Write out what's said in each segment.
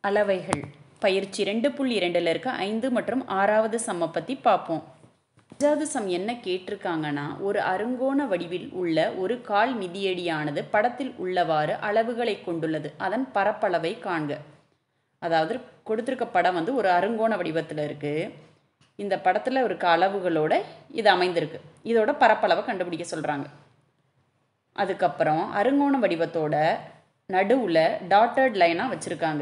அளவைகள் பயிற்சி ரெண்டு புள்ளி இரண்டில் இருக்க ஐந்து மற்றும் ஆறாவது சம்மை பற்றி பார்ப்போம் அஞ்சாவது சம் என்ன கேட்டிருக்காங்கன்னா ஒரு அருங்கோண வடிவில் உள்ள ஒரு கால் மிதியடியானது படத்தில் உள்ளவாறு அளவுகளை கொண்டுள்ளது அதன் பரப்பளவை காண்க அதாவது கொடுத்துருக்க படம் வந்து ஒரு அருங்கோண வடிவத்தில் இருக்குது இந்த படத்தில் இருக்க அளவுகளோட இது அமைந்திருக்கு இதோட பரப்பளவை கண்டுபிடிக்க சொல்கிறாங்க அதுக்கப்புறம் அருங்கோண வடிவத்தோட நடுவில் டாட்டட் லைனாக வச்சுருக்காங்க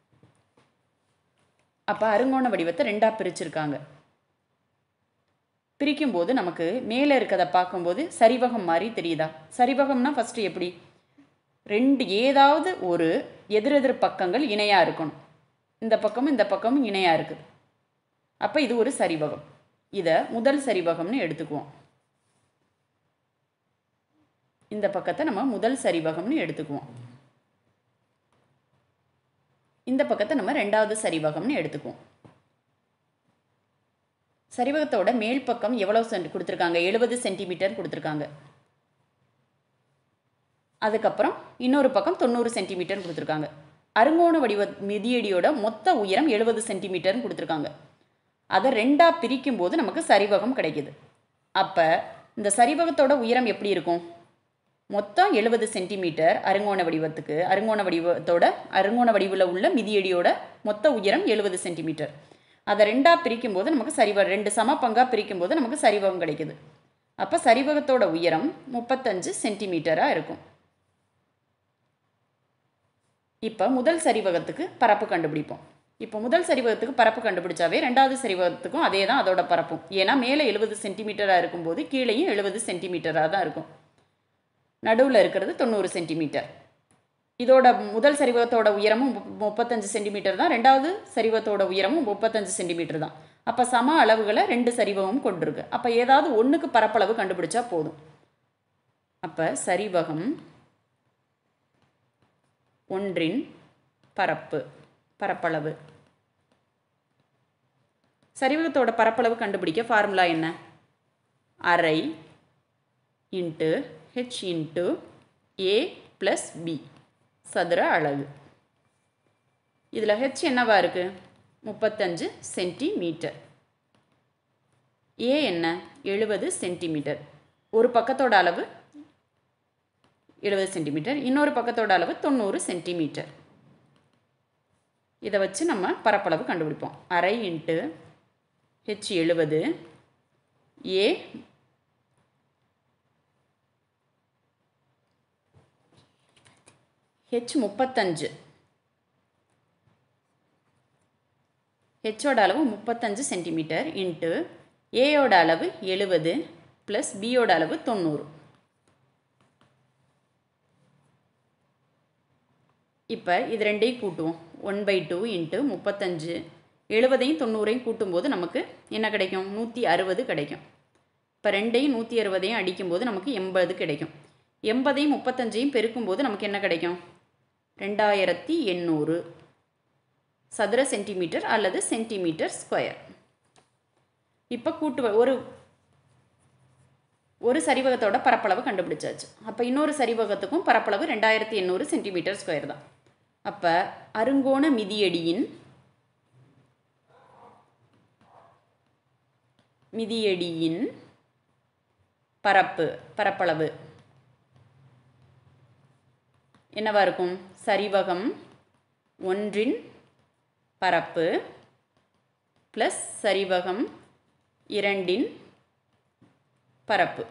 அப்போ அருங்கோண வடிவத்தை ரெண்டாக பிரிச்சிருக்காங்க பிரிக்கும்போது நமக்கு மேலே இருக்கிறத பார்க்கும்போது சரிவகம் மாதிரி தெரியுதா சரிவகம்னா ஃபஸ்ட்டு எப்படி ரெண்டு ஏதாவது ஒரு எதிரெதிர் பக்கங்கள் இணையாக இருக்கணும் இந்த பக்கமும் இந்த பக்கமும் இணையாக இருக்குது அப்போ இது ஒரு சரிவகம் இதை முதல் சரிவகம்னு எடுத்துக்குவோம் இந்த பக்கத்தை நம்ம முதல் சரிவகம்னு எடுத்துக்குவோம் இந்த பக்கத்தை நம்ம ரெண்டாவது சரிவகம்னு எடுத்துக்குவோம் சரிவகத்தோட மேல் பக்கம் எவ்வளோ சென்ட் கொடுத்துருக்காங்க எழுபது சென்டிமீட்டர் கொடுத்துருக்காங்க அதுக்கப்புறம் இன்னொரு பக்கம் தொண்ணூறு சென்டிமீட்டர் கொடுத்துருக்காங்க அருங்கோண வடிவ மிதியடியோட மொத்த உயரம் எழுபது சென்டிமீட்டர்னு கொடுத்துருக்காங்க அதை ரெண்டாக பிரிக்கும் போது நமக்கு சரிவகம் கிடைக்கிது அப்போ இந்த சரிவகத்தோட உயரம் எப்படி இருக்கும் மொத்தம் எழுபது சென்டிமீட்டர் அருங்கோண வடிவத்துக்கு அருங்கோண வடிவத்தோட அருங்கோண வடிவில் உள்ள மிதியடியோட மொத்த உயரம் எழுபது சென்டிமீட்டர் அதை ரெண்டாக பிரிக்கும் போது நமக்கு சரிவ ரெண்டு சம பங்காக பிரிக்கும் போது நமக்கு சரிவகம் கிடைக்குது அப்போ சரிவகத்தோட உயரம் முப்பத்தஞ்சு சென்டிமீட்டராக இருக்கும் இப்போ முதல் சரிவகத்துக்கு பரப்பு கண்டுபிடிப்போம் இப்போ முதல் சரிவகத்துக்கு பரப்பு கண்டுபிடிச்சாவே ரெண்டாவது சரிவகத்துக்கும் அதே தான் அதோட பரப்பும் ஏன்னா மேலே எழுபது சென்டிமீட்டராக இருக்கும்போது கீழேயும் எழுபது சென்டிமீட்டராக தான் இருக்கும் நடுவில் இருக்கிறது தொண்ணூறு சென்டிமீட்டர் இதோட முதல் சரிவகத்தோட உயரமும் முப்பத்தஞ்சு சென்டிமீட்டர் தான் ரெண்டாவது சரிவகத்தோட உயரமும் முப்பத்தஞ்சு சென்டிமீட்டர் தான் அப்போ சம அளவுகளை ரெண்டு சரிவகமும் கொண்டிருக்கு அப்போ ஏதாவது ஒன்றுக்கு பரப்பளவு கண்டுபிடிச்சா போதும் அப்போ சரிவகம் ஒன்றின் பரப்பு பரப்பளவு சரிவகத்தோட பரப்பளவு கண்டுபிடிக்க ஃபார்முலா என்ன அரை into H into A plus B சதுர அலகு இதில் ஹெச் என்னவா இருக்குது முப்பத்தஞ்சு சென்டிமீட்டர் ஏ என்ன எழுபது சென்டிமீட்டர் ஒரு பக்கத்தோட அளவு எழுபது சென்டிமீட்டர் இன்னொரு பக்கத்தோட அளவு தொண்ணூறு சென்டிமீட்டர் இதை வச்சு நம்ம பரப்பளவு கண்டுபிடிப்போம் அரை இன்ட்டு ஹெச் எழுபது ஏ ஹெச் முப்பத்தஞ்சு ஹெச்சோட அளவு முப்பத்தஞ்சு சென்டிமீட்டர் இன்ட்டு ஏயோட அளவு எழுபது ப்ளஸ் பியோட அளவு தொண்ணூறு இப்போ இது ரெண்டையும் கூட்டுவோம் ஒன் பை டூ இன்ட்டு முப்பத்தஞ்சு எழுபதையும் தொண்ணூறையும் கூட்டும்போது நமக்கு என்ன கிடைக்கும் நூற்றி அறுபது கிடைக்கும் இப்போ ரெண்டையும் நூற்றி அறுபதையும் அடிக்கும்போது நமக்கு எண்பது கிடைக்கும் எண்பதையும் முப்பத்தஞ்சையும் பெருக்கும்போது நமக்கு என்ன கிடைக்கும் ரெண்டாயிரத்தி எண்ணூறு சதுர சென்டிமீட்டர் அல்லது சென்டிமீட்டர் ஸ்கொயர் இப்போ கூட்டு ஒரு ஒரு சரிவகத்தோட பரப்பளவு கண்டுபிடிச்சாச்சு அப்போ இன்னொரு சரிவகத்துக்கும் பரப்பளவு ரெண்டாயிரத்தி எண்ணூறு சென்டிமீட்டர் ஸ்கொயர் தான் அப்போ அருங்கோண மிதியடியின் மிதியடியின் பரப்பு பரப்பளவு என்னவா இருக்கும் சரிவகம் ஒன்றின் பரப்பு ப்ளஸ் சரிவகம் இரண்டின் பரப்பு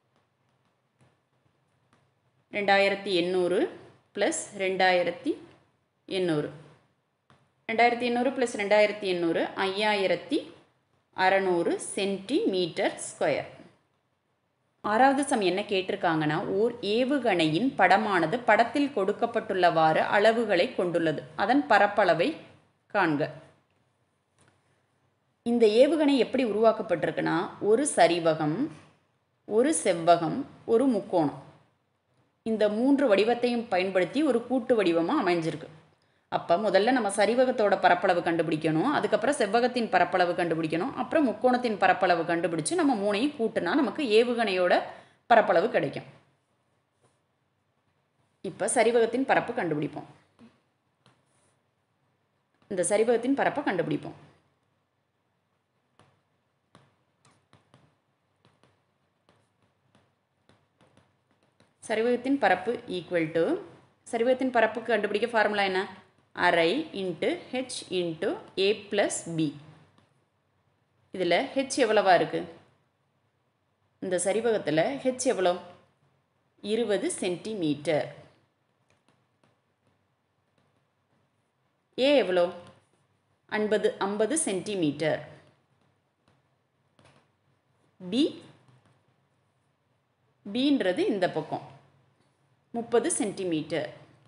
ரெண்டாயிரத்தி எண்ணூறு ப்ளஸ் ரெண்டாயிரத்தி எண்ணூறு ரெண்டாயிரத்தி எண்ணூறு ப்ளஸ் ரெண்டாயிரத்தி எண்ணூறு ஐயாயிரத்தி அறநூறு சென்டிமீட்டர் ஸ்கொயர் ஆறாவது சம் என்ன கேட்டிருக்காங்கன்னா ஓர் ஏவுகணையின் படமானது படத்தில் கொடுக்கப்பட்டுள்ளவாறு அளவுகளை கொண்டுள்ளது அதன் பரப்பளவை காண்க இந்த ஏவுகணை எப்படி உருவாக்கப்பட்டிருக்குன்னா ஒரு சரிவகம் ஒரு செவ்வகம் ஒரு முக்கோணம் இந்த மூன்று வடிவத்தையும் பயன்படுத்தி ஒரு கூட்டு வடிவமாக அமைஞ்சிருக்கு அப்போ முதல்ல நம்ம சரிவகத்தோட பரப்பளவு கண்டுபிடிக்கணும் அதுக்கப்புறம் செவ்வகத்தின் பரப்பளவு கண்டுபிடிக்கணும் அப்புறம் முக்கோணத்தின் பரப்பளவு கண்டுபிடிச்சு நம்ம மூணையும் கூட்டுனா நமக்கு ஏவுகணையோட பரப்பளவு கிடைக்கும் இப்போ சரிவகத்தின் பரப்பு கண்டுபிடிப்போம் இந்த சரிவகத்தின் பரப்பை கண்டுபிடிப்போம் சரிவகத்தின் பரப்பு ஈக்குவல் டு சரிவகத்தின் பரப்புக்கு கண்டுபிடிக்க ஃபார்முலா என்ன அரை into H into A plus B இதில் ஹெச் எவ்வளவா இருக்குது இந்த சரிவகத்தில் ஹெச் எவ்வளோ இருபது சென்டிமீட்டர் ஏ எவ்வளோ ஐம்பது ஐம்பது சென்டிமீட்டர் பி பீன்றது இந்த பக்கம் முப்பது சென்டிமீட்டர்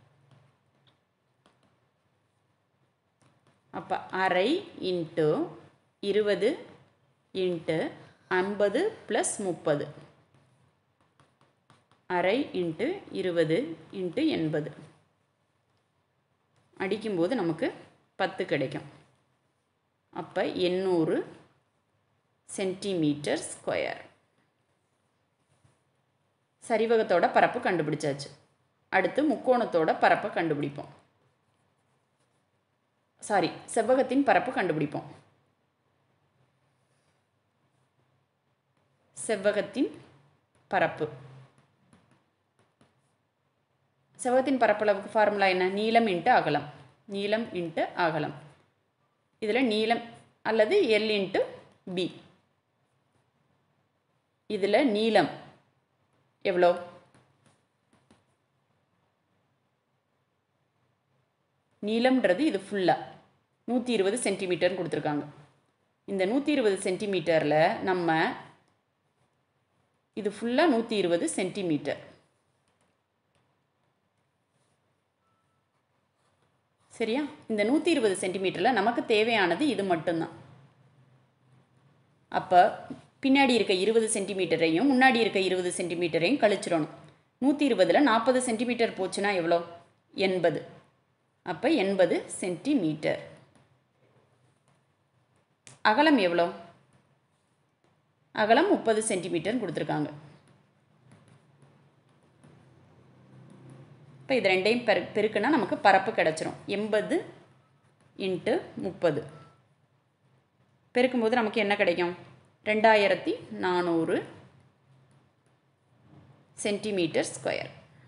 அப்போ அரை இன்ட்டு இருபது இன்ட்டு ஐம்பது ப்ளஸ் முப்பது அரை இன்ட்டு இருபது இன்ட்டு எண்பது அடிக்கும்போது நமக்கு பத்து கிடைக்கும் அப்போ எண்ணூறு சென்டிமீட்டர் ஸ்கொயர் சரிவகத்தோட பரப்பு கண்டுபிடிச்சாச்சு அடுத்து முக்கோணத்தோட பரப்பை கண்டுபிடிப்போம் சாரி செவ்வகத்தின் பரப்பு கண்டுபிடிப்போம் செவ்வகத்தின் பரப்பு செவ்வகத்தின் பரப்பளவுக்கு ஃபார்முலா என்ன நீளம் இன்ட்டு அகலம் நீளம் இன்ட்டு அகலம் இதில் நீளம் அல்லது எல் இன்ட்டு பி இதில் நீளம் எவ்வளோ நீளம்ன்றது இது ஃபுல்லாக நூற்றி இருபது சென்டிமீட்டர்னு கொடுத்துருக்காங்க இந்த நூற்றி இருபது சென்டிமீட்டரில் நம்ம இது ஃபுல்லாக நூற்றி இருபது சென்டிமீட்டர் சரியா இந்த நூற்றி இருபது சென்டிமீட்டரில் நமக்கு தேவையானது இது மட்டும்தான் அப்போ பின்னாடி இருக்க இருபது சென்டிமீட்டரையும் முன்னாடி இருக்க இருபது சென்டிமீட்டரையும் கழிச்சிடணும் நூற்றி இருபதில் நாற்பது சென்டிமீட்டர் போச்சுன்னா எவ்வளோ எண்பது அப்போ எண்பது சென்டிமீட்டர் அகலம் எவ்வளோ அகலம் முப்பது சென்டிமீட்டர்னு கொடுத்துருக்காங்க இப்போ இது ரெண்டையும் பெரு பெருக்குனா நமக்கு பரப்பு கிடச்சிரும் எண்பது இன்ட்டு முப்பது பெருக்கும்போது நமக்கு என்ன கிடைக்கும் ரெண்டாயிரத்தி நானூறு சென்டிமீட்டர் ஸ்கொயர்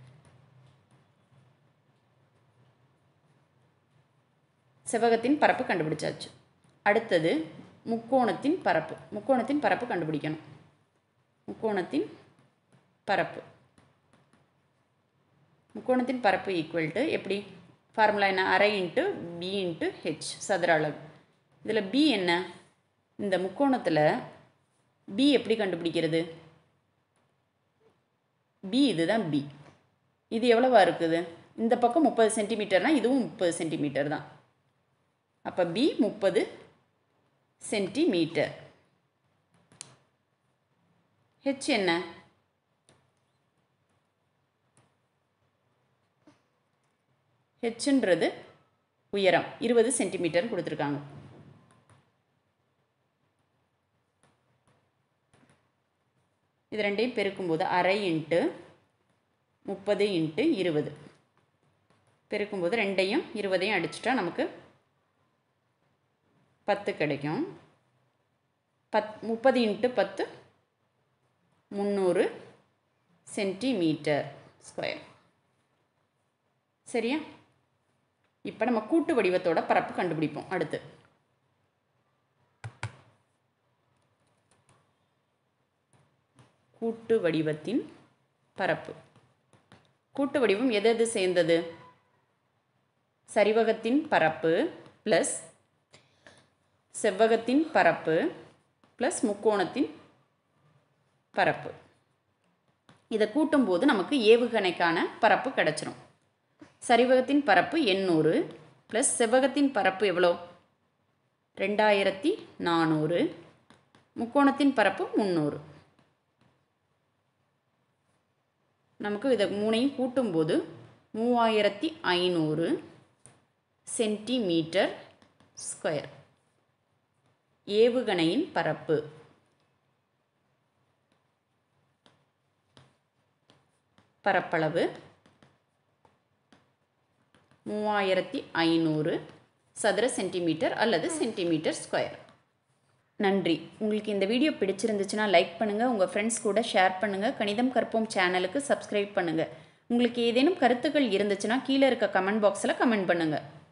செவ்வகத்தின் பரப்பு கண்டுபிடிச்சாச்சு அடுத்தது முக்கோணத்தின் பரப்பு முக்கோணத்தின் பரப்பு கண்டுபிடிக்கணும் முக்கோணத்தின் பரப்பு முக்கோணத்தின் பரப்பு ஈக்குவல் டு எப்படி ஃபார்முலா என்ன அரை இன்ட்டு பி இன்ட்டு ஹெச் சதுர அளவு இதில் பி என்ன இந்த முக்கோணத்தில் பி எப்படி கண்டுபிடிக்கிறது பி இதுதான் பி இது எவ்வளவா இருக்குது இந்த பக்கம் முப்பது சென்டிமீட்டர்னால் இதுவும் முப்பது சென்டிமீட்டர் தான் அப்போ பி முப்பது சென்டிமீட்டர் ஹெச் என்ன ஹெச்ன்றது உயரம் இருபது சென்டிமீட்டர் கொடுத்துருக்காங்க இது ரெண்டையும் பெருக்கும்போது அரை இன்ட்டு முப்பது இன்ட்டு இருபது பெருக்கும்போது ரெண்டையும் இருபதையும் அடிச்சிட்டா நமக்கு பத்து கிடைக்கும் பத் முப்பது இன்ட்டு பத்து முந்நூறு சென்டிமீட்டர் ஸ்கொயர் சரியா இப்போ நம்ம கூட்டு வடிவத்தோட பரப்பு கண்டுபிடிப்போம் அடுத்து கூட்டு வடிவத்தின் பரப்பு கூட்டு வடிவம் எது எது சேர்ந்தது சரிவகத்தின் பரப்பு ப்ளஸ் செவ்வகத்தின் பரப்பு ப்ளஸ் முக்கோணத்தின் பரப்பு இதை கூட்டும்போது நமக்கு ஏவுகணைக்கான பரப்பு கிடச்சிரும் சரிவகத்தின் பரப்பு எண்ணூறு ப்ளஸ் செவ்வகத்தின் பரப்பு எவ்வளோ ரெண்டாயிரத்தி நானூறு முக்கோணத்தின் பரப்பு முந்நூறு நமக்கு இதை மூணையும் கூட்டும்போது மூவாயிரத்தி ஐநூறு சென்டிமீட்டர் ஸ்கொயர் ஏவுகணையின் பரப்பு பரப்பளவு மூவாயிரத்தி ஐநூறு சதுர சென்டிமீட்டர் அல்லது சென்டிமீட்டர் ஸ்கொயர் நன்றி உங்களுக்கு இந்த வீடியோ பிடிச்சிருந்துச்சுன்னா லைக் பண்ணுங்கள் உங்கள் ஃப்ரெண்ட்ஸ் கூட ஷேர் பண்ணுங்கள் கணிதம் கற்போம் சேனலுக்கு சப்ஸ்கிரைப் பண்ணுங்கள் உங்களுக்கு ஏதேனும் கருத்துக்கள் இருந்துச்சுன்னா கீழே இருக்க கமெண்ட் பாக்ஸில் கமெண்ட் பண்ணுங்கள்